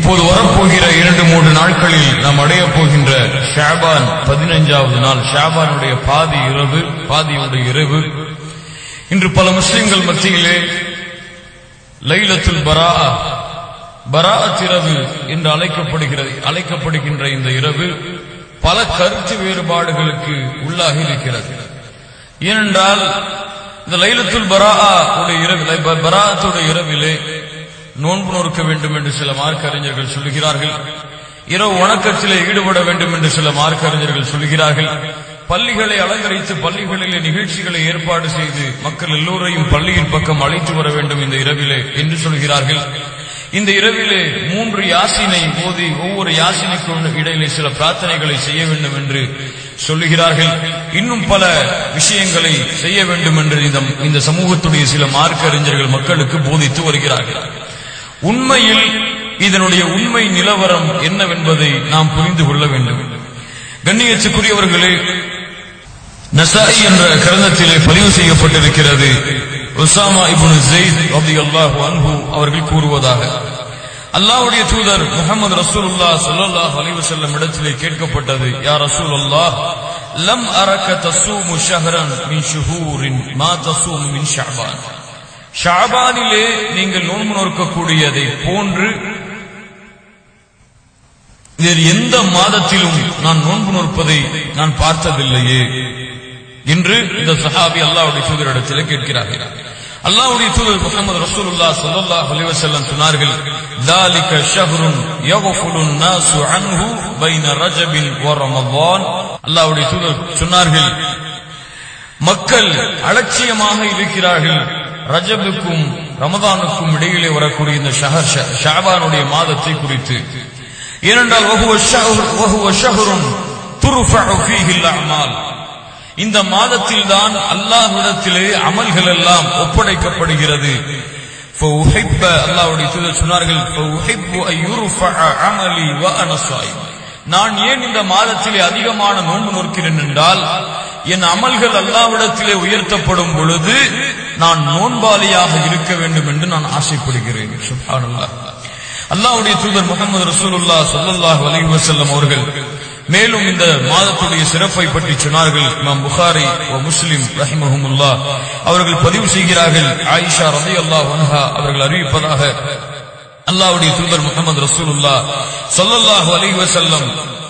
இப்போது வரப்போகிற இரண்டு மூன்று நாட்களில் நாம் அடையப் போகின்ற ஷாபான் பதினைஞ்சாவது நாள் ஷாபானுடைய பாதி இரவு பாதியுடைய இரவு இன்று பல முஸ்லிம்கள் மத்தியிலே லைலத்துல் பரா பராஅத் இரவு என்று அழைக்கப்படுகிறது அழைக்கப்படுகின்ற இந்த இரவு பல கருத்து வேறுபாடுகளுக்கு உள்ளாகி இருக்கிறது ஏனென்றால் இந்த லைலத்துல் பரா உடைய இரவு பராத்துடைய இரவிலே நோன்பு நொறுக்க வேண்டும் என்று சில மார்க்க அறிஞர்கள் சொல்லுகிறார்கள் இரவு வணக்கத்திலே ஈடுபட வேண்டும் என்று சில மார்க்க அறிஞர்கள் சொல்லுகிறார்கள் பள்ளிகளை அலங்கரித்து பள்ளிகளிலே நிகழ்ச்சிகளை ஏற்பாடு செய்து மக்கள் எல்லோரையும் பள்ளியின் பக்கம் அழைத்து வர வேண்டும் இந்த இரவிலே என்று சொல்கிறார்கள் இந்த இரவிலே மூன்று யாசினை ஓதி ஒவ்வொரு யாசினைக்கும் இடையிலே சில பிரார்த்தனைகளை செய்ய வேண்டும் என்று சொல்லுகிறார்கள் இன்னும் பல விஷயங்களை செய்ய வேண்டும் என்று இந்த இந்த சமூகத்துடைய சில மார்க்க அறிஞர்கள் மக்களுக்கு போதித்து வருகிறார்கள் உண்மையில் இதனுடைய உண்மை நிலவரம் என்னவென்பதை நாம் புரிந்து கொள்ள வேண்டும் கண்ணியத்துக்குரியவர்களே நசாயி என்ற கிரந்தத்திலே பதிவு செய்யப்பட்டிருக்கிறது உசாமா இப்னு ஜெயித் ரலியல்லாஹு அன்ஹு அவர்கள் கூறுவதாக அல்லாஹ்வுடைய தூதர் முகமது ரசூலுல்லாஹ் ஸல்லல்லாஹு அலைஹி வஸல்லம் இடத்திலே கேட்கப்பட்டது யா ரசூலுல்லாஹ் லம் அரக தஸூமு ஷஹரன் மின் ஷுஹூரின் மா தஸூமு மின் ஷஅபான் ஷாபானிலே நீங்கள் நோன்பு நோக்கக்கூடியதை போன்று வேறு எந்த மாதத்திலும் நான் நோன்பு நோற்பதை நான் பார்த்ததில்லையே என்று இந்த சஹாபி அல்லாவுடைய தூதரிடத்தில் கேட்கிறார்கள் அல்லாவுடைய தூதர் முகமது ரசூலுல்லா ஸல்லல்லாஹு அலைஹி வஸல்லம் சொன்னார்கள் ذلك شهر يغفل الناس عنه بين رجب ورمضان அல்லாஹ்வுடைய தூதர் சொன்னார்கள் மக்கள் அலட்சியமாக இருக்கிறார்கள் ரஜபுக்கும் ரமதானுக்கும் இடையிலே வரக்கூடிய இந்த ஷஹர் ஷாபானுடைய மாதத்தை குறித்து ஏனென்றால் இந்த மாதத்தில் தான் அல்லாஹ்விடத்திலே அமல்கள் எல்லாம் ஒப்படைக்கப்படுகிறது அல்லாவுடைய தூதர் சொன்னார்கள் நான் ஏன் இந்த மாதத்திலே அதிகமான நோன்பு நோக்கிறேன் என்றால் என் அமல்கள் அல்லாவிடத்திலே உயர்த்தப்படும் பொழுது நான் நோன்பாளியாக இருக்க வேண்டும் என்று நான் ஆசைப்படுகிறேன் அல்லாவுடைய தூதர் முகமது ரசூலுல்லா சொல்லல்லாஹ் அலைஹி வஸல்லம் அவர்கள் மேலும் இந்த மாதத்துடைய சிறப்பை பற்றி சொன்னார்கள் இமாம் புகாரி முஸ்லிம் ரஹிமஹமுல்லா அவர்கள் பதிவு செய்கிறார்கள் ஆயிஷா ரதி அல்லாஹ் வன்ஹா அவர்கள் அறிவிப்பதாக அல்லாவுடைய தூதர் முகமது ரசூலுல்லா சொல்லல்லாஹு அலைஹி வஸல்லம்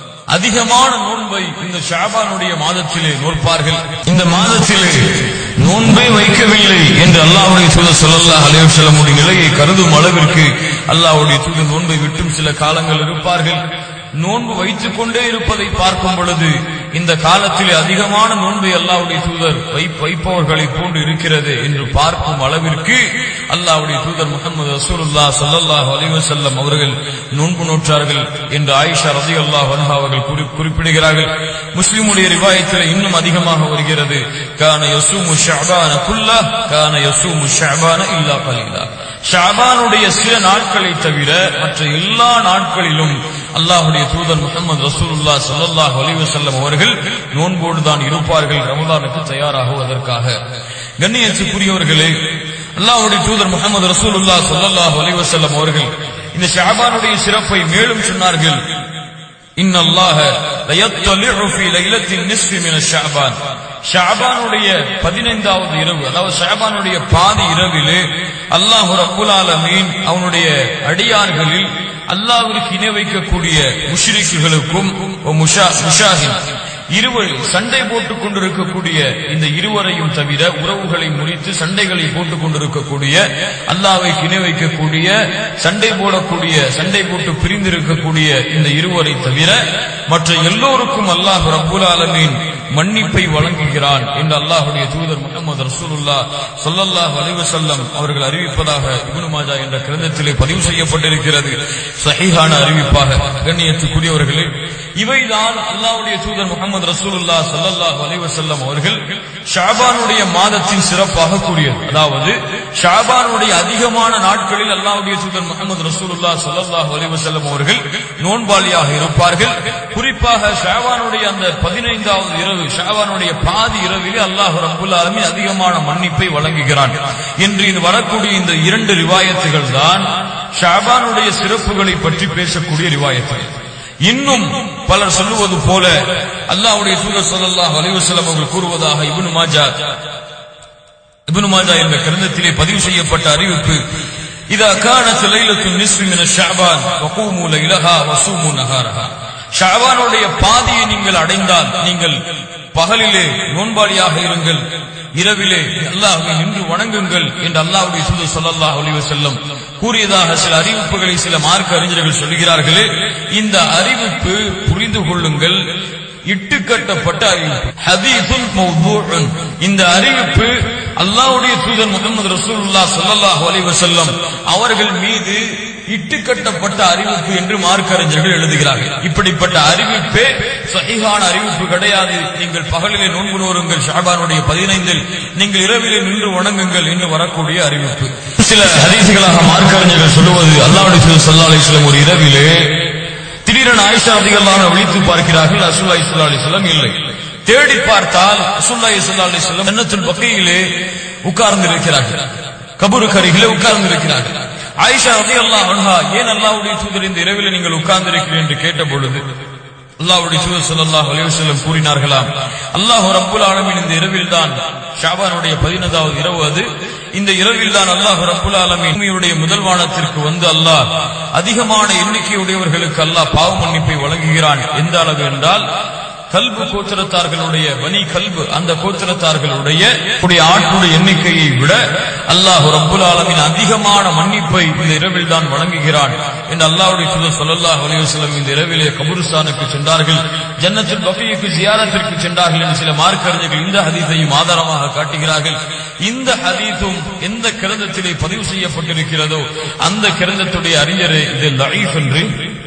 அதிகமான நோன்பை இந்த ஷாபானுடைய மாதத்திலே நோற்பார்கள் இந்த மாதத்திலே நோன்பை வைக்கவில்லை என்று அல்லாவுடைய தூதர் சொல்லல்லாஹ் அலைவசல்லமுடைய நிலையை கருதும் அளவிற்கு அல்லாவுடைய தூதர் நோன்பை விட்டும் சில காலங்கள் இருப்பார்கள் நோன்பு வைத்துக் கொண்டே இருப்பதை பார்க்கும் பொழுது இந்த காலத்திலே அதிகமான நோன்பை அல்லாவுடைய தூதர் வைப்பவர்களை போன்று இருக்கிறது என்று பார்க்கும் அளவிற்கு அல்லாவுடைய தூதர் முகமது ரசூலுல்லா சல்லாஹ் அலிவசல்லம் அவர்கள் நோன்பு நோற்றார்கள் என்று ஆயிஷா ரதி அல்லாஹ் அவர்கள் குறிப்பிடுகிறார்கள் முஸ்லிமுடைய ரிவாயத்தில் இன்னும் அதிகமாக வருகிறது கான யசூமு ஷாபான குல்லா கான யசூமு ஷாபான இல்லா கலீலா ஷாபானுடைய சில நாட்களை தவிர மற்ற எல்லா நாட்களிலும் அல்லாஹுடைய தூதர் முகமது ரசூலுல்லா சல்லாஹ் அலிவசல்லம் அவர்கள் நோன்போடு தான் இருப்பார்கள் ரமதானுக்கு தயாராகுவதற்காக கண்ணியத்துக்குரியவர்களே அல்லாஹுடைய தூதர் முகமது ரசூலுல்லா சல்லாஹ் அலிவசல்லம் அவர்கள் இந்த ஷாபானுடைய சிறப்பை மேலும் சொன்னார்கள் இன்னல்லாஹ லயத்தலிஉ ஃபீ லைலத்தின் நிஸ்ஃபி மின ஷஅபான் ஷாபானுடைய பதினைந்தாவது இரவு அதாவது ஷாபானுடைய பாதி இரவிலே அல்லாஹு ரப்புல் ஆலமீன் அவனுடைய அடியார்களில் அல்லாஹ்விற்கு இணை வைக்கக்கூடிய முஷ்ரிக்குகளுக்கும் முஷாஹின் இருவர் சண்டை போட்டுக் கொண்டிருக்கக்கூடிய இந்த இருவரையும் தவிர உறவுகளை முறித்து சண்டைகளை போட்டுக் கொண்டிருக்கக்கூடிய அல்லாவை இணை வைக்கக்கூடிய சண்டை போடக்கூடிய சண்டை போட்டு பிரிந்திருக்கக்கூடிய இந்த இருவரை தவிர மற்ற எல்லோருக்கும் அல்லாஹ் ரப்புல் ஆலமீன் மன்னிப்பை வழங்குகிறான் என்று அல்லாஹுடைய தூதர் முகமது ரசூலுல்லா சொல்லல்லாஹ் அலிவசல்லம் அவர்கள் அறிவிப்பதாக இபுனு மாஜா என்ற கிரந்தத்திலே பதிவு செய்யப்பட்டிருக்கிறது சஹீஹான அறிவிப்பாக கண்ணியத்துக்குரியவர்களே இவைதான் அல்லாஹ்வுடைய தூதர் முகமது ரசூலுல்லா ஸல்லல்லாஹு அலைஹி வஸல்லம் அவர்கள் ஷாபானுடைய மாதத்தின் சிறப்பாக கூறியது அதாவது ஷாபானுடைய அதிகமான நாட்களில் அல்லாஹ்வுடைய தூதர் முகமது ரசூலுல்லா ஸல்லல்லாஹு அலைஹி வஸல்லம் அவர்கள் நோன்பாளியாக இருப்பார்கள் குறிப்பாக ஷாபானுடைய அந்த பதினைந்தாவது இரவு ஷாபானுடைய பாதி இரவிலே அல்லாஹ் ரப்புல் ஆலமீன் அதிகமான மன்னிப்பை வழங்குகிறான் என்று இது வரக்கூடிய இந்த இரண்டு ரிவாயத்துகள் தான் ஷாபானுடைய சிறப்புகளை பற்றி பேசக்கூடிய ரிவாயத்து இன்னும் பலர் சொல்லுவது போல அல்லாஹ்வுடைய தூதர் ஸல்லல்லாஹு அலைஹி வஸல்லம் அவர்கள் கூறுவதாக இப்னு மாஜா இப்னு மாஜா என்ற கிரந்தத்திலே பதிவு செய்யப்பட்ட அறிவிப்பு இதா கானத் லைலத்துன் நிஸ்ஃபி மின ஷஅபான் வகூமு லைலஹா வஸூமு நஹாரஹா ஷஅபானுடைய பாதியை நீங்கள் அடைந்தால் நீங்கள் பகலிலே நோன்பாளியாக இருங்கள் இரவிலே அல்லாஹ்வை நின்று வணங்குங்கள் என்று அல்லாஹ்வுடைய தூதர் ஸல்லல்லாஹு அலைஹி வஸல்லம் கூறியதாக சில அறிவிப்புகளை சில மார்க்க அறிஞர்கள் சொல்கிறார்களே இந்த அறிவிப்பு புரிந்து கொள்ளுங்கள் இட்டுக்கட்டப்பட்ட அறிவிப்பு ஹதீசுன் மௌதூஉன் இந்த அறிவிப்பு அல்லாஹ்வுடைய தூதர் முகமது ரசூலுல்லாஹ் ஸல்லல்லாஹு அலைஹி வஸல்லம் அவர்கள் மீது இட்டுக்கட்டப்பட்ட அறிவிப்பு என்று மார்க்க அறிஞர்கள் எழுதுகிறார்கள் இப்படிப்பட்ட அறிவிப்பே சஹீஹான அறிவிப்பு கிடையாது நீங்கள் பகலிலே நோன்பு நோருங்கள் ஷாபானுடைய பதினைந்தில் நீங்கள் இரவிலே நின்று வணங்குங்கள் என்று வரக்கூடிய அறிவிப்பு சில ஹதீசுகளாக மார்க்க அறிஞர்கள் சொல்லுவது அல்லாஹ்வுடைய தூதர் ஸல்லல்லாஹு அலைஹி வஸல்லம் ஒரு இரவிலே திடீரென ஆயிஷா அதிகல்லான விழித்து பார்க்கிறார்கள் ரசூல்லா இஸ்லா அலிஸ்லாம் இல்லை தேடி பார்த்தால் ரசூல்லா இஸ்லா அலிஸ்லாம் ஜன்னத்துல் பக்கையிலே உட்கார்ந்து இருக்கிறார்கள் கபருக்கு அருகிலே உட்கார்ந்து இருக்கிறார்கள் ஆயிஷா ரதி அன்ஹா ஏன் அல்லாஹ்வுடைய தூதர் இந்த இரவில் நீங்கள் உட்கார்ந்து இருக்கிறீர்கள் என்று கேட்ட பொழுது அல்லாஹ்வுடைய தூதர் ஸல்லல்லாஹு அலைஹி வஸல்லம் கூறினார்களாம் அல்லாஹ் ரப்பல் ஆலமீன் இந்த இரவில் தான் ஷாபானுடைய 15வது இரவு அது இந்த இரவில் தான் அல்லாஹ் ரப்பல் ஆலமீன் பூமியுடைய முதல் வானத்திற்கு வந்து அல்லாஹ் அதிகமான எண்ணிக்கையுடையவர்களுக்கு அல்லாஹ் பாவ மன்னிப்பை வழங்குகிறான் எந்த அளவு என்றால் கல்பு கோத்திரத்தார்களுடைய பனி கல்பு அந்த கோத்திரத்தார்களுடைய உடைய ஆட்டுடைய எண்ணிக்கையை விட அல்லாஹ் ரப்புல் ஆலமின் அதிகமான மன்னிப்பை இந்த இரவில் தான் வழங்குகிறான் என்று அல்லாஹ்வுடைய தூதர் ஸல்லல்லாஹு அலைஹி வஸல்லம் இந்த இரவிலே கபருஸ்தானுக்கு சென்றார்கள் ஜன்னத்துல் பஃபியுக்கு ஜியாரத்திற்கு சென்றார்கள் என்று சில மார்க்க அறிஞர்கள் இந்த ஹதீஸையும் ஆதாரமாக காட்டுகிறார்கள் இந்த ஹதீஸும் எந்த கிரந்தத்திலே பதிவு செய்யப்பட்டிருக்கிறதோ அந்த கிரந்தத்துடைய அறிஞரே இது லஈஃப் என்று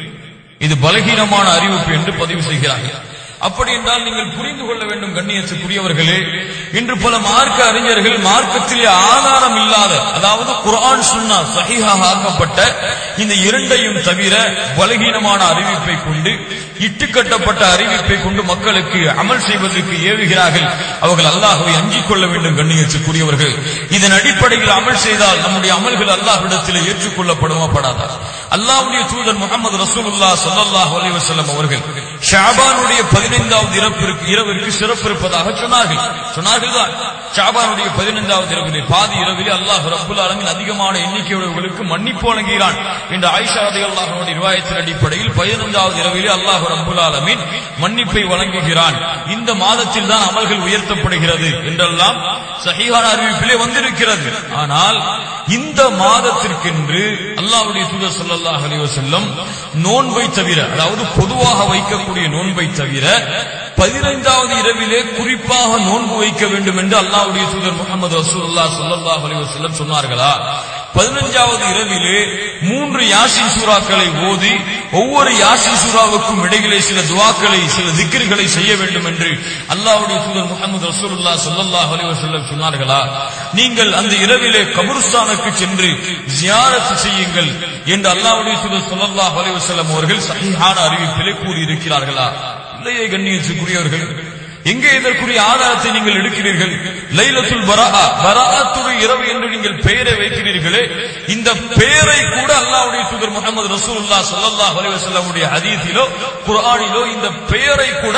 இது பலகீனமான அறிவிப்பு என்று பதிவு செய்கிறார்கள் அப்படி என்றால் நீங்கள் புரிந்து கொள்ள வேண்டும் கண்ணியத்துக்குரியவர்களே இன்று பல மார்க்க அறிஞர்கள் மார்க்கத்திலே ஆதாரம் இல்லாத அதாவது குர்ஆன் சுன்னா சஹீஹாக ஆக்கப்பட்ட இந்த இரண்டையும் தவிர பலகீனமான அறிவிப்பை கொண்டு இட்டுக்கட்டப்பட்ட அறிவிப்பை கொண்டு மக்களுக்கு அமல் செய்வதற்கு ஏவுகிறார்கள் அவர்கள் அல்லாஹ்வை அஞ்சிக் கொள்ள வேண்டும் கண்ணியத்துக்குரியவர்கள் இதன் அடிப்படையில் அமல் செய்தால் நம்முடைய அமல்கள் அல்லாஹ்விடத்தில் ஏற்றுக்கொள்ளப்படுமா படாதா அல்லாஹ்வுடைய தூதர் முகமது ரசூலுல்லாஹ் ஸல்லல்லாஹு அலைஹி வஸல்லம் அவர்கள் ஷாபானுடைய பதினைந்தாவது இரப்பிற்கு இரவிற்கு சிறப்பு இருப்பதாக சொன்னார்கள் சொன்னார்கள் தான் ஷாபானுடைய பதினைந்தாவது இரவிலே பாதி இரவிலே அல்லாஹ் ரப்புல் ஆலமீன் அதிகமான எண்ணிக்கையுள்ளவர்களுக்கு மன்னிப்பு வழங்குகிறான் என்று ஆயிஷா ரலியல்லாஹு ரிவாயத்தின் அடிப்படையில் பதினைந்தாவது இரவிலே அல்லாஹ் ரப்புல் ஆலமீன் மன்னிப்பை வழங்குகிறான் இந்த மாதத்தில் தான் அமல்கள் உயர்த்தப்படுகிறது என்றெல்லாம் சஹீஹான அறிவிப்பிலே வந்திருக்கிறது ஆனால் இந்த மாதத்திற்கென்று அல்லாஹ்வுடைய தூதர் ஸல்லல்லாஹு அலைஹி வஸல்லம் நோன்பை தவிர அதாவது பொதுவாக வைக்கக்கூடிய நோன்பை தவிர பதினைந்தாவது இரவிலே குறிப்பாக நோன்பு வைக்க வேண்டும் என்று அல்லாஹ்வுடைய தூதர் முகமது ரசூலுல்லாஹ் ஸல்லல்லாஹு அலைஹி வஸல்லம் சொன்னார்களா பதினஞ்சாவது இரவிலே மூன்று யாசின் சூறாக்களை ஓதி ஒவ்வொரு யாசின் சூறாவுக்கும் இடையிலே சில துவாக்களை சில திக்ருகளை செய்ய வேண்டும் என்று அல்லாஹ்வுடைய தூதர் முகமது ரசூலுல்லாஹ் ஸல்லல்லாஹு அலைஹி வஸல்லம் சொன்னார்களா நீங்கள் அந்த இரவிலே கபருஸ்தானுக்கு சென்று ஜியாரத் செய்யுங்கள் என்று அல்லாஹ்வுடைய தூதர் ஸல்லல்லாஹு அலைஹி வஸல்லம் அவர்கள் சஹீஹான அறிவிப்பிலே கூறியிருக்கிறார்களா இல்லையே கண்ணியத்துக்குரியவர்கள் எங்கே இதற்குரிய ஆதாரத்தை நீங்கள் எடுக்கிறீர்கள் லைலத்துல் பராஆ பராஅத்துடைய இரவு என்று நீங்கள் பெயரை வைக்கிறீர்களே இந்த பெயரை கூட அல்லாஹ்வுடைய தூதர் முகமது ரசூலுல்லாஹ் ஸல்லல்லாஹு அலைஹி வஸல்லமுடைய ஹதீஸிலோ குர்ஆனிலோ இந்த பெயரை கூட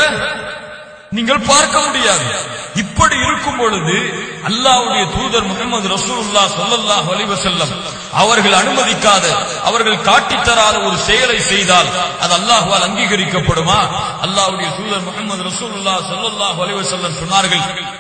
நீங்கள் பார்க்க முடியாது இப்படி இருக்கும் பொழுது அல்லாஹ்வுடைய தூதர் முகமது ரசூலுல்லாஹ் ஸல்லல்லாஹு அலைஹி வஸல்லம் அவர்கள் அனுமதிக்காத அவர்கள் காட்டித் தராத ஒரு செயலை செய்தால் அது அல்லாஹ்வால் அங்கீகரிக்கப்படுமா அல்லாஹ்வுடைய தூதர் முகமது ரசூலுல்லாஹ் ஸல்லல்லாஹு அலைஹி வஸல்லம் சொன்னார்கள்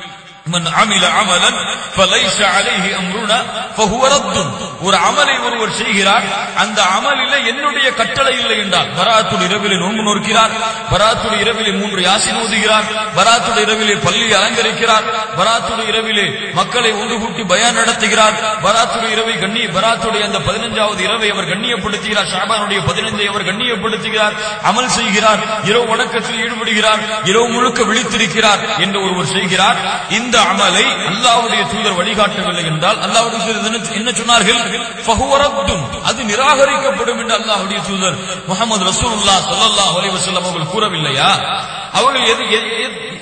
மன் அமில அமலன் فليس عليه امرنا فهو رد ஒரு அமலை ஒருவர் செய்கிறார் அந்த அமலிலே என்னுடைய கட்டளை இல்லை என்றால் பராத்துல் இரவிலே நோன்பு நோக்கிறார் பராத்துல் இரவிலே மூன்று யாசின் ஓதுகிறார் பராத்துல் இரவிலே பள்ளி அலங்கரிக்கிறார் பராத்துல் இரவிலே மக்களை ஒன்று கூட்டி பயான் நடத்துகிறார் பராத்துல் இரவை கண்ணி பராத்துடைய அந்த பதினஞ்சாவது இரவை அவர் கண்ணியப்படுத்துகிறார் ஷாபானுடைய பதினைந்தை அவர் கண்ணியப்படுத்துகிறார் அமல் செய்கிறார் இரவு வணக்கத்தில் ஈடுபடுகிறார் இரவு முழுக்க விழித்திருக்கிறார் என்று ஒருவர் செய்கிறார் இந்த அமலை அல்லாஹ்வுடைய தூதர் வழிகாட்டவில்லை என்றால் அல்லாஹ்வுடைய தூதர் என்ன- என்ன சொன்னார்கள் ஃபஹுவ ரத்துன். அது நிராகரிக்கப்படும் என்று அல்லாஹ்வுடைய தூதர் முகமது ரசூலுல்லாஹ் ஸல்லல்லாஹு அலைஹி வஸல்லம் அவர்கள் கூறவில்லையா அவர்கள் எது எது- எது-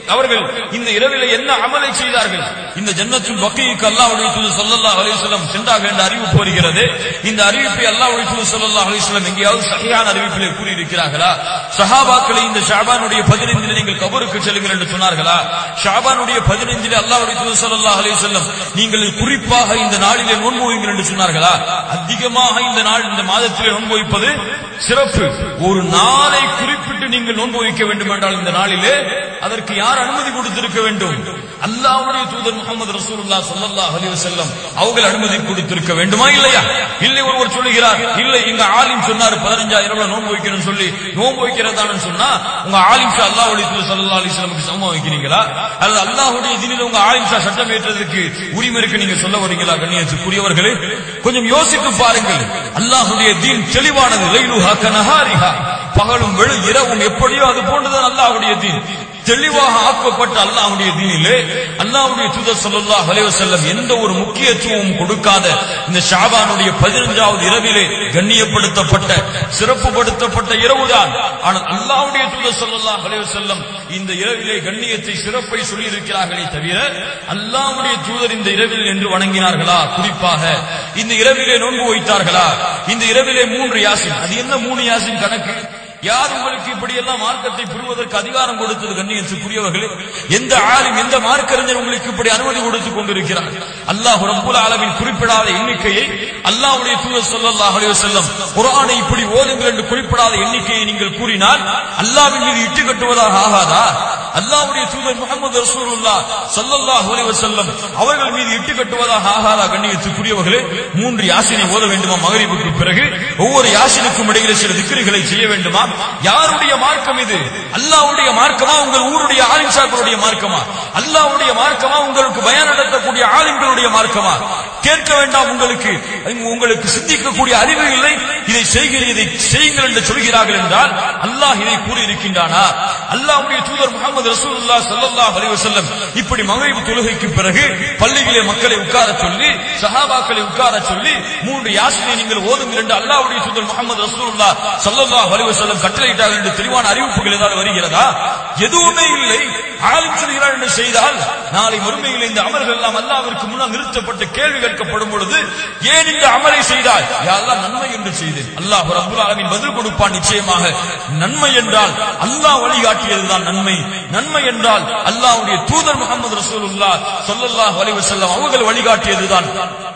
அவர்கள் இந்த இரவிலே என்ன அமலை செய்தார்கள் இந்த ஜன்னத்துல் பக்கிக்கு அல்லாஹ்வுடைய தூதர் ஸல்லல்லாஹு அலைஹி வஸல்லம் சென்றார்கள் என்ற அறிவிப்பு வருகிறது இந்த அறிவிப்பை அல்லாஹ்வுடைய தூதர் ஸல்லல்லாஹு அலைஹி வஸல்லம் எங்கேயாவது சஹீஹான அறிவிப்பிலே கூறியிருக்கிறார்களா சஹாபாக்களை இந்த ஷாபானுடைய 15 நீங்கள் கபருக்கு செல்லுங்கள் என்று சொன்னார்களா ஷாபானுடைய 15 அல்லாஹ்வுடைய தூதர் ஸல்லல்லாஹு அலைஹி வஸல்லம் நீங்கள் குறிப்பாக இந்த நாளிலே நோன்பு வைங்கள் என்று சொன்னார்களா அதிகமாக இந்த நாள் இந்த மாதத்திலே நோன்பு வைப்பது சிறப்பு ஒரு நாளை குறிப்பிட்டு நீங்கள் நோன்பு வைக்க வேண்டும் என்றால் இந்த நாளிலே அதற்கு யார் அனுமதி கொடுத்திருக்க வேண்டும் அல்லாஹ்வுடைய தூதர் முகமது ரசூலுல்லாஹ் ஸல்லல்லாஹு அலைஹி வஸல்லம் அவர்கள் அனுமதி கொடுத்திருக்க வேண்டுமா இல்லையா இல்லை ஒருவர் சொல்லுகிறார் இல்லை எங்க ஆலிம் சொன்னார் 15000 நோன்பு வைக்கணும்னு சொல்லி நோன்பு வைக்கிறதான்னு சொன்னா உங்க ஆலிம் ஷா அல்லாஹ்வுடைய தூதர் ஸல்லல்லாஹு அலைஹி வஸல்லமுக்கு சமம் வைக்கிறீங்களா அல்லது அல்லாஹ்வுடைய தீனில் உங்க ஆலிம் ஷா சட்டம் ஏற்றதுக்கு உரிமை இருக்கு நீங்க சொல்ல வரீங்களா கண்ணியத்துக்குரியவர்களே கொஞ்சம் யோசித்து பாருங்கள் அல்லாஹ்வுடைய தீன் தெளிவானது லைலுஹா கனஹாரிஹா பகலும் வெளு இரவும் எப்படியோ அது போன்றுதான் அல்லாஹ்வுடைய தீன் தெளிவாக ஆக்கப்பட்ட அல்லாஹ்வுடைய தீனிலே அல்லாஹ்வுடைய தூதர் ஸல்லல்லாஹு அலைஹி வஸல்லம் எந்த ஒரு முக்கியத்துவமும் கொடுக்காத இந்த ஷாபானுடைய 15வது இரவிலே கண்ணியப்படுத்தப்பட்ட சிறப்புப்படுத்தப்பட்ட இரவுதான் ஆனால் அல்லாஹ்வுடைய தூதர் ஸல்லல்லாஹு அலைஹி வஸல்லம் இந்த இரவிலே கண்ணியத்தை சிறப்பை சொல்லி இருக்கிறார்களே தவிர அல்லாஹ்வுடைய தூதர் இந்த இரவில் என்று வணங்கினார்களா குறிப்பாக இந்த இரவிலே நோன்பு வைத்தார்களா இந்த இரவிலே மூன்று யாசின் அது என்ன மூணு யாசின் கணக்கு யார் உங்களுக்கு இப்படி எல்லாம் மார்க்கத்தை புரிவதற்கு அதிகாரம் கொடுத்தது கண்ணியத்துக்குரியவர்களே எந்த ஆளும் எந்த மார்க்கறிஞர் உங்களுக்கு இப்படி அனுமதி கொடுத்துக் கொண்டிருக்கிறார் அல்லாஹ் ரப்புல் ஆலமின் குறிப்பிடாத எண்ணிக்கையை அல்லாஹ்வுடைய தூதர் ஸல்லல்லாஹு அலைஹி வஸல்லம் குர்ஆனை இப்படி ஓதுங்கள் என்று குறிப்பிடாத எண்ணிக்கையை நீங்கள் கூறினால் அல்லாஹ்வின் மீது இட்டு கட்டுவதாக ஆகாதா அல்லாஹ்வுடைய தூதர் முகமது ரசூலுல்லாஹ் ஸல்லல்லாஹு அலைஹி வஸல்லம் அவர்கள் மீது இட்டு கட்டுவதாக ஆகாதா கண்ணியத்துக்குரியவர்களே மூன்று யாசினை ஓத வேண்டுமா மகரிபுக்கு பிறகு ஒவ்வொரு யாசினுக்கும் இடையிலே சில திக்ருகளை செய்ய வேண்டுமா யாருடைய மார்க்கம் இது அல்லாஹ்வுடைய மார்க்கமா உங்கள் ஊருடைய ஆலிம்சாக்களுடைய மார்க்கமா அல்லாஹ்வுடைய மார்க்கமா உங்களுக்கு பயான் நடத்தக்கூடிய ஆலிம்களுடைய மார்க்கமா கேட்க வேண்டாம் உங்களுக்கு உங்களுக்கு சிந்திக்கக்கூடிய அறிவு இல்லை இதை செய்கிற இதை செய்யுங்கள் என்று சொல்கிறார்கள் என்றால் அல்லாஹ் இதை கூறியிருக்கின்றானா அல்லாஹ்வுடைய தூதர் முகமது ரசூலுல்லாஹ் ஸல்லல்லாஹு அலைஹி வஸல்லம் இப்படி மகரிப் தொழுகைக்கு பிறகு பள்ளியிலே மக்களை உட்கார சொல்லி சஹாபாக்களை உட்கார சொல்லி மூன்று யாசினை நீங்கள் ஓதுங்கள் என்று அல்லாஹ்வுடைய தூதர் முகமது ரசூலுல்லாஹ் ஸல்லல்லாஹு அலைஹி வஸல்லம் கட்டளையிட்டார்கள் என்று தெளிவான அறிவிப்புகள் ஏதாவது வருகிறதா எதுவுமே இல்லை ஆளும் சொல்கிறார் என்று செய்தால் நாளை மறுமையில் இந்த அமல்கள் எல்லாம் அல்லாவிற்கு முன்னால் நிறுத்தப்பட்டு கேள்வி கேட்கப்படும் பொழுது ஏன் இந்த அமலை செய்தாய் யாரெல்லாம் நன்மை என்று செய்தேன் அல்லாஹ் ரப்புல் ஆலமீன் பதில் கொடுப்பான் நிச்சயமாக நன்மை என்றால் அல்லாஹ் வழிகாட்டியதுதான் நன்மை நன்மை என்றால் அல்லாஹ்வுடைய தூதர் முகமது ரசூலுல்லாஹ் ஸல்லல்லாஹு அலைஹி வஸல்லம் அவர்கள் வழிகாட்டியதுதான்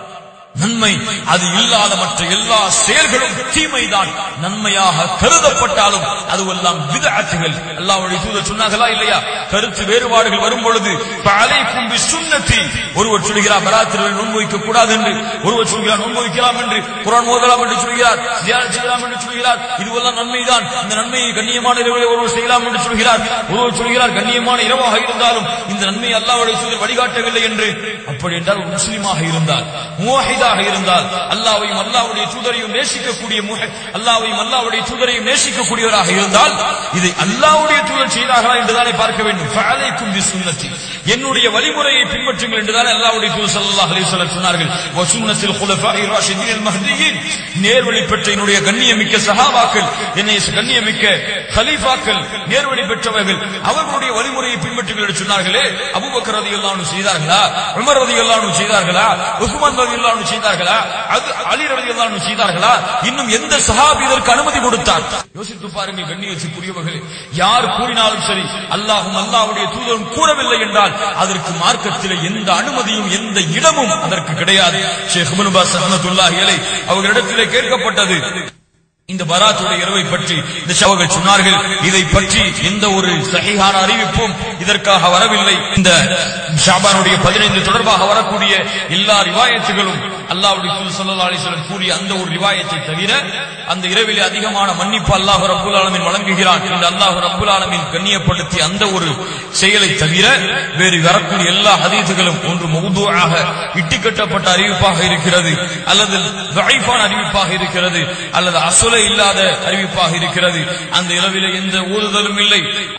நன்மை அது இல்லாத மற்ற எல்லா செயல்களும் தீமைதான் நன்மையாக கருதப்பட்டாலும் அதுவெல்லாம் விதஅத்துகள் அல்லாஹ்வுடைய தூதர் சொன்னார்களா இல்லையா கருத்து வேறுபாடுகள் வரும் பொழுது அலைக்கும் சுன்னத்தி ஒருவர் சொல்கிறார் பராத்திரில் நோன்பு வைக்க கூடாது என்று ஒருவர் சொல்கிறார் நோன்பு வைக்கலாம் என்று குரான் ஓதலாம் என்று சொல்கிறார் தியானம் செய்யலாம் என்று சொல்கிறார் இதுவெல்லாம் நன்மைதான் இந்த நன்மையை கண்ணியமான இரவில் ஒருவர் செய்யலாம் என்று சொல்கிறார் ஒருவர் சொல்கிறார் கண்ணியமான இரவாக இருந்தாலும் இந்த நன்மையை அல்லாஹ்வுடைய தூதர் வழிகாட்டவில்லை என்று அப்படி என்றால் ஒரு முஸ்லிமாக இருந்தால் முவாஹிதா முஹம்மதாக இருந்தால் அல்லாவையும் அல்லாவுடைய தூதரையும் நேசிக்கக்கூடிய முஹ- அல்லாவையும் அல்லாவுடைய தூதரையும் நேசிக்கக்கூடியவராக இருந்தால் இதை அல்லாவுடைய தூதர் செய்தார்களா என்றுதானே பார்க்க வேண்டும் ஃபஅலைக்கும் பிசுன்னத்தி என்னுடைய வழிமுறையை பின்பற்றுங்கள் என்றுதானே அல்லாவுடைய தூதர் ஸல்லல்லாஹு அலைஹி வஸல்லம் சொன்னார்கள் வ சுன்னத்தில் குலஃபாஇ ராஷிதீன் அல் மஹ்தியின் நேர்வழி பெற்ற என்னுடைய கண்ணியமிக்க சஹாபாக்கள் என்னை கண்ணியமிக்க கலீஃபாக்கள் நேர்வழி பெற்றவர்கள் அவர்களுடைய வழிமுறையை பின்பற்றுங்கள் என்று சொன்னார்களே அபூபக்கர் ரலியல்லாஹு அன்ஹு செய்தார்களா உமர் ரலியல்லாஹு அன்ஹு செய்தார்களா உஸ்மான் ரலியல்லாஹு அன்ஹு செய்தார்களா அது அலி ரலியல்லாஹு அன்ஹு செய்தார்களா இன்னும் எந்த சஹாபி இதற்கு அனுமதி கொடுத்தார் யோசித்து பாருங்கள் கண்ணியத்துக்குரியவர்களே யார் கூறினாலும் சரி அல்லாஹும் அல்லாஹ்வுடைய தூதரும் கூறவில்லை என்றால் அதற்கு மார்க்கத்தில் எந்த அனுமதியும் எந்த இடமும் அதற்கு கிடையாது ஷேக் இப்னு பாஸ் ரஹ்மத்துல்லாஹி அலைஹி அவர்களிடத்திலே கேட்கப்பட்டது இந்த பராத்துடைய இரவை பற்றி இந்த சவர்கள் சொன்னார்கள் இதை பற்றி எந்த ஒரு சகிஹான அறிவிப்பும் இதற்காக வரவில்லை இந்த ஷாபானுடைய பதினைந்து தொடர்பாக வரக்கூடிய எல்லா ரிவாயத்துகளும் அல்லாஹ்வுடைய தூதர் ஸல்லல்லாஹு அலைஹி வஸல்லம் கூறிய அந்த ஒரு ரிவாயத்தை தவிர அந்த இரவிலே அதிகமான மன்னிப்பு அல்லாஹ் ரப்புல் ஆலமீன் வழங்குகிறான் என்று அல்லாஹ் ரப்புல் ஆலமீன் கண்ணியப்படுத்திய அந்த ஒரு செயலை தவிர வேறு வரக்கூடிய எல்லா ஹதீதுகளும் ஒன்று மௌதுஆக இட்டுக்கட்டப்பட்ட அறிவிப்பாக இருக்கிறது அல்லது தஈஃபான அறிவிப்பாக இருக்கிறது அல்லது அசுல இல்லாத அறிவிப்பாக இருக்கிறது அந்த இரவிலே எந்த ஊறுதலும் இல்லை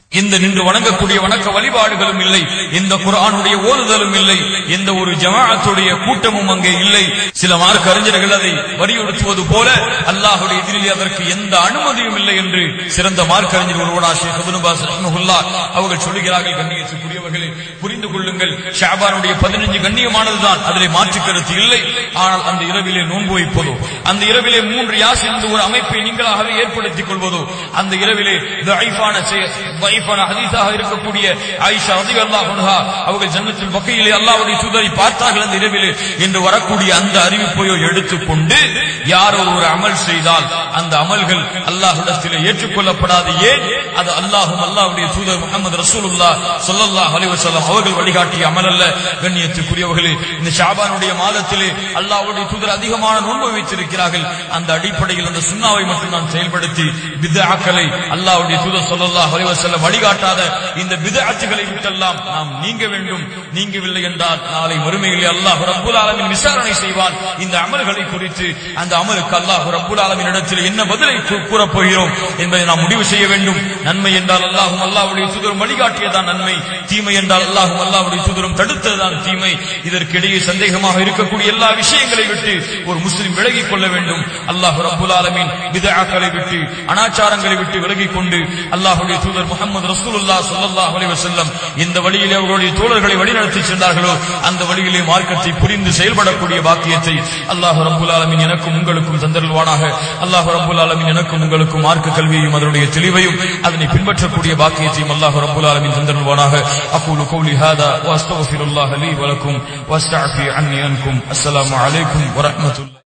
இந்த நின்று வணங்கக்கூடிய வணக்க வழிபாடுகளும் இல்லை எந்த குர்ஆனுடைய ஓதுதலும் இல்லை எந்த ஒரு ஜமாஅத்துடைய கூட்டமும் அங்கே இல்லை சில மார்க்க அறிஞர்கள் அதை வலியுறுத்துவது போல அல்லாஹுடைய எதிரிலே அதற்கு எந்த அனுமதியும் இல்லை என்று சிறந்த மார்க்க அறிஞர் ஒருவனா ஷேக் இப்னு பாஸ் ரஹ்மஹுல்லாஹ் அவர்கள் சொல்லுகிறார்கள் கண்ணியத்துக்குரியவர்களே புரிந்து கொள்ளுங்கள் ஷாபானுடைய பதினஞ்சு கண்ணியமானதுதான் அதிலே மாற்று கருத்து இல்லை ஆனால் அந்த இரவிலே நோன்பு வைப்பதோ அந்த இரவிலே மூன்று யாஸ் என்ற ஒரு அமைப்பை நீங்களாகவே ஏற்படுத்திக் கொள்வதோ அந்த இரவிலே தஈஃபான செய- தஈஃபான ஹதீஸாக இருக்கக்கூடிய ஆயிஷா ரலியல்லாஹு அன்ஹா அவர்கள் ஜன்னத்துல் பக்கையிலே அல்லாஹ்வுடைய தூதரை பார்த்தார்கள் அந்த இரவிலே என்று வரக்கூடிய அந்த அறிவிப்பையோ எடுத்துக்கொண்டு யாரோ ஒரு அமல் செய்தால் அந்த அமல்கள் அல்லாஹ்விடத்திலே ஏற்றுக்கொள்ளப்படாது ஏன் அது அல்லாஹும் அல்லாஹ்வுடைய தூதர் முகமது ரசூலுல்லாஹ் ஸல்லல்லாஹு அலைஹி வஸல்லம் அவர்கள் வழிகாட்டிய அமல் அல்ல கண்ணியத்துக்குரியவர்களே இந்த ஷாபானுடைய மாதத்திலே அல்லாஹ்வுடைய தூதர் அதிகமான நோன்பு வைத்திருக்கிறார்கள் அந்த அடிப்படையில் அந்த சுண்ணாவை மட்டும் நாம் செயல்படுத்தி பித்ஆக்களை அல்லாஹ்வுடைய தூதர் ஸல்லல்லாஹு அலைஹி வஸல்லம் வழிகாட்டாத இந்த பித்ஆத்துகளை விட்டெல்லாம் நாம் நீங்க வேண்டும் நீங்கவில்லை என்றால் நாளை மறுமையிலே அல்லாஹ் ரப்பல் ஆலமீன் விசாரணை செய்வான் இந்த அமல்களை குறித்து அந்த அமலுக்கு அல்லாஹ் ரப்பல் ஆலமீன் இடத்தில் என்ன பதிலை கூ- கூறப் போகிறோம் என்பதை நாம் முடிவு செய்ய வேண்டும் நன்மை என்றால் அல்லாஹும் அல்லாஹ்வுடைய தூதரும் வழிகாட்டியதான் நன்மை தீமை என்றால் அல்லாஹும் அல்லாஹ்வுடைய தூதரும் தடுத்ததுதான் தீமை இதற்கிடையே சந்தேகமாக இருக்கக்கூடிய எல்லா விஷயங்களை விட்டு ஒரு முஸ்லிம் விலகிக் கொள்ள வேண்டும் அல்லாஹ் ரப்புல் ஆலமீன் பிதஆக்களை விட்டு அனாச்சாரங்களை விட்டு விலகிக் கொண்டு அல்லாஹ்வுடைய தூதர் முகமது ரசூலுல்லாஹ் ஸல்லல்லாஹு அலைஹி வஸல்லம் இந்த வழியிலே அவர்களுடைய தோழர்களை வழிநடத்தி சென்றார்களோ அந்த வழியிலே மார்க்கத்தை புரிந்து செயல்படக்கூடிய பாக்கியத்தை அல்லாஹ் ரப்புல் ஆலமீன் எனக்கும் உங்களுக்கும் தந்தருள்வானாக அல்லாஹ் ரப்புல் ஆலமீன் எனக்கும் உங்களுக்கும் மார்க்க கல்வியையும் அதனுடைய தெளிவையும் அதனை பின்பற்றக்கூடிய பாக்கியத்தையும் அல்லாஹ் ரப்புல் ஆலமீன் தந்தருள்வானாக அகூலு கௌலி ஹாதா வஸ்தக்ஃபிருல்லாஹ லீ வலக்கும் வஸ்தஅஃபி அன்னி அன்கும் அஸ்ஸலாமு அலைக்கும் வரஹ்மத்துல்லாஹி